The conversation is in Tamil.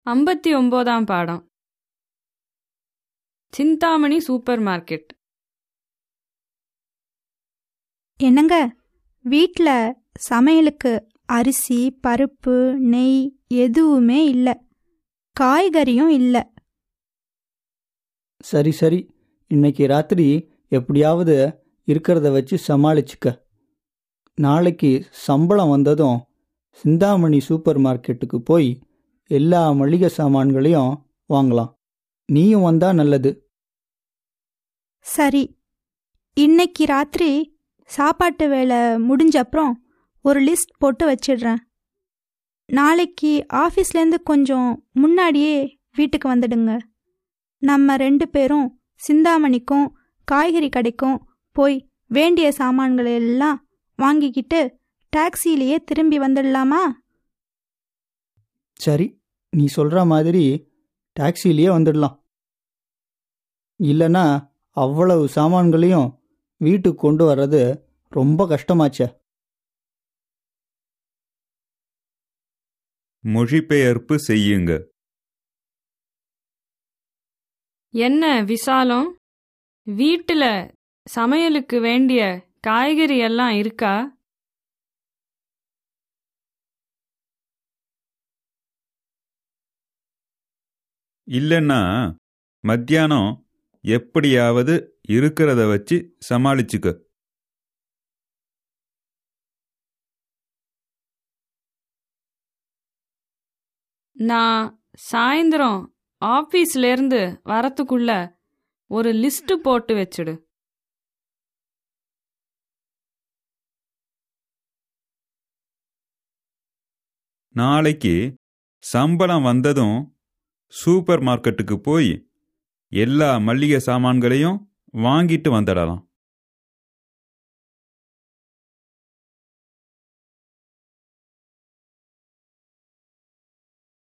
ஐம்பத்தி ஒம்போதாம் பாடம் சிந்தாமணி சூப்பர் மார்க்கெட் என்னங்க வீட்டில் சமையலுக்கு அரிசி பருப்பு நெய் எதுவுமே இல்லை காய்கறியும் இல்லை சரி சரி இன்னைக்கு ராத்திரி எப்படியாவது இருக்கிறத வச்சு சமாளிச்சுக்க நாளைக்கு சம்பளம் வந்ததும் சிந்தாமணி சூப்பர் மார்க்கெட்டுக்கு போய் எல்லா மளிகை சாமான்களையும் வாங்கலாம் நீயும் வந்தா நல்லது சரி இன்னைக்கு ராத்திரி சாப்பாட்டு வேலை முடிஞ்ச அப்புறம் ஒரு லிஸ்ட் போட்டு வச்சிடுறேன் நாளைக்கு ஆஃபீஸ்லேருந்து கொஞ்சம் முன்னாடியே வீட்டுக்கு வந்துடுங்க நம்ம ரெண்டு பேரும் சிந்தாமணிக்கும் காய்கறி கடைக்கும் போய் வேண்டிய சாமான்களை எல்லாம் வாங்கிக்கிட்டு டாக்ஸிலேயே திரும்பி வந்துடலாமா சரி நீ சொல்ற மாதிரி டாக்ஸிலேயே வந்துடலாம் இல்லனா அவ்வளவு சாமான்களையும் வீட்டுக்கு கொண்டு வர்றது ரொம்ப கஷ்டமாச்சே மொழிபெயர்ப்பு செய்யுங்க என்ன விசாலம் வீட்டுல சமையலுக்கு வேண்டிய காய்கறி எல்லாம் இருக்கா இல்லைன்னா மத்தியானம் எப்படியாவது இருக்கிறத வச்சு சமாளிச்சுக்க நான் சாயந்தரம் ஆபீஸ்ல இருந்து வரத்துக்குள்ள ஒரு லிஸ்ட் போட்டு வச்சுடு நாளைக்கு சம்பளம் வந்ததும் சூப்பர் மார்க்கெட்டுக்கு போய் எல்லா மளிகை சாமான்களையும் வாங்கிட்டு வந்துடலாம்